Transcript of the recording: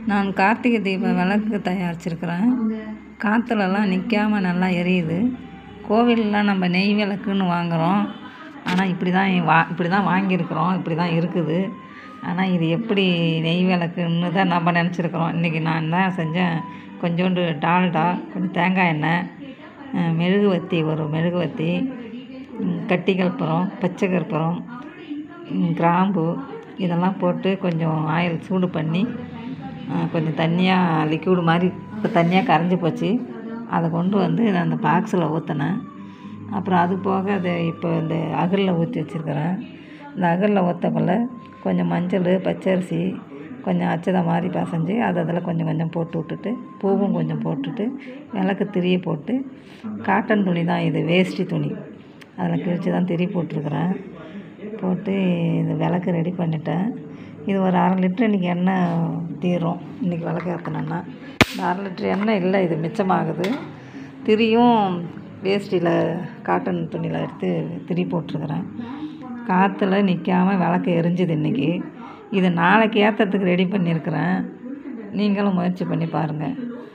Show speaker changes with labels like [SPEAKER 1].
[SPEAKER 1] நான் கார்த்திகை தீப விளக்கு தயாரிச்சிருக்கிறேன் காற்றுலலாம் நிற்காம நல்லா எரியுது கோவில்லாம் நம்ம நெய் விளக்குன்னு வாங்குகிறோம் ஆனால் இப்படி தான் வா இப்படி தான் வாங்கியிருக்கிறோம் இப்படி தான் இருக்குது ஆனால் இது எப்படி நெய் விளக்குன்னு தான் நம்ம நினச்சிருக்குறோம் இன்றைக்கி நான் தான் செஞ்சேன் கொஞ்சோண்டு டால்டா கொஞ்சம் தேங்காய் எண்ணெய் அஹ், மெழுகுவர்த்தி ஒரு மெழுகுவர்த்தி ம், கட்டி கற்பூரம் பச்சை கற்பூரம் ம், கிராம்பு இதெல்லாம் போட்டு கொஞ்சம் ஆயில் சூடு பண்ணி அஹ், கொஞ்சம் தண்ணியாக லிக்யூடு மாதிரி இப்போ தண்ணியாக கரைஞ்சி போச்சு அதை கொண்டு வந்து நான் அந்த பாக்ஸில் ஊற்றினேன் அப்புறம் அது போக அதை இப்போ இந்த அகலில் ஊற்றி வச்சுருக்கிறேன் இந்த அகலில் ஊற்றக்குள்ள கொஞ்சம் மஞ்சள் பச்சரிசி கொஞ்சம் அச்சதை மாதிரி பசைஞ்சு அது அதில் கொஞ்சம் கொஞ்சம் போட்டு விட்டுட்டு பூவும் கொஞ்சம் போட்டுட்டு விளக்கு திரியை போட்டு காட்டன் துணி தான் இது வேஷ்டி துணி அதில் கிழிச்சு தான் திரி போட்டிருக்கிறேன் போட்டு இந்த விளக்கு ரெடி பண்ணிட்டேன் இது ஒரு அரை லிட்டர் இன்றைக்கி எண்ணெய் தீரும் இன்றைக்கி விளக்கு ஏற்றினேன்னா இந்த அரை லிட்டர் எண்ணெய் இல்லை இது மிச்சமாகுது திரியும் வேஷ்டியில் காட்டன் துணியில் எடுத்து திரி போட்டிருக்கிறேன் காற்றுல நிற்காம விளக்கு எரிஞ்சுது இன்றைக்கி இது நாளைக்கு ஏற்றுறதுக்கு ரெடி பண்ணியிருக்கிறேன் நீங்களும் முயற்சி பண்ணி பாருங்கள்